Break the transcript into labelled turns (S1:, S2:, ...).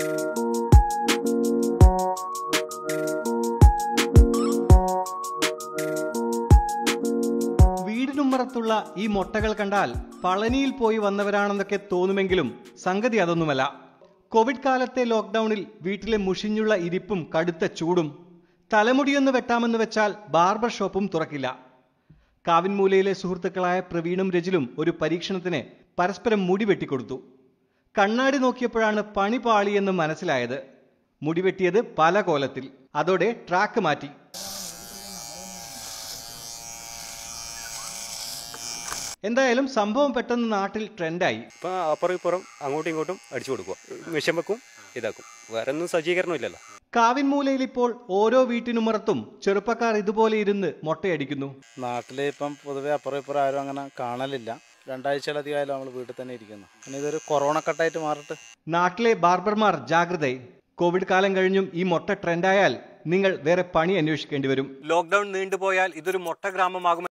S1: വീടിനുമ്മറത്തുള്ള ഈ മൊട്ടകൾ കണ്ടാൽ പളനിയിൽ പോയി വന്നവരാണെന്നൊക്കെ തോന്നുമെങ്കിലും സംഗതി അതൊന്നുമല്ല കോവിഡ് കാലത്തെ ലോക്ക്ഡൌണിൽ വീട്ടിലെ മുഷിഞ്ഞുള്ള ഇരിപ്പും കടുത്ത ചൂടും തലമുടിയൊന്ന് വെട്ടാമെന്ന് വെച്ചാൽ ബാർബർ ഷോപ്പും തുറക്കില്ല കാവിൻമൂലയിലെ സുഹൃത്തുക്കളായ പ്രവീണും രജിലും ഒരു പരീക്ഷണത്തിന് പരസ്പരം മുടി വെട്ടിക്കൊടുത്തു കണ്ണാടി നോക്കിയപ്പോഴാണ് പണി പാളിയെന്ന് മനസ്സിലായത് മുടി വെട്ടിയത് പല കോലത്തിൽ അതോടെ ട്രാക്ക് മാറ്റി എന്തായാലും സംഭവം പെട്ടെന്ന് നാട്ടിൽ ട്രെൻഡായി
S2: ഇപ്പം അപ്പുറം ഇപ്പുറം അങ്ങോട്ടും ഇങ്ങോട്ടും അടിച്ചു കൊടുക്കുക മിഷൻ വെക്കും ഇതാക്കും വേറെ ഒന്നും സജ്ജീകരണം ഇല്ലല്ലോ
S1: കാവിൻമൂലയിൽ ഇപ്പോൾ ഓരോ വീട്ടിനുമറത്തും ചെറുപ്പക്കാർ ഇതുപോലെ ഇരുന്ന് മൊട്ടയടിക്കുന്നു
S3: നാട്ടിൽ ഇപ്പം പൊതുവെ അപ്പുറം ഇപ്പുറം ആരും അങ്ങനെ കാണലില്ല രണ്ടാഴ്ചയിലധികമായാലും നമ്മൾ വീട്ടിൽ തന്നെ ഇരിക്കുന്നു പിന്നെ ഇതൊരു കൊറോണ കട്ടായിട്ട് മാറട്ടെ
S1: നാട്ടിലെ ബാർബർമാർ ജാഗ്രതയെ കോവിഡ് കാലം കഴിഞ്ഞും ഈ മൊട്ട ട്രെൻഡായാൽ നിങ്ങൾ വേറെ പണി അന്വേഷിക്കേണ്ടി വരും
S2: ലോക്ക്ഡൌൺ നീണ്ടുപോയാൽ ഇതൊരു മൊട്ട ഗ്രാമമാകും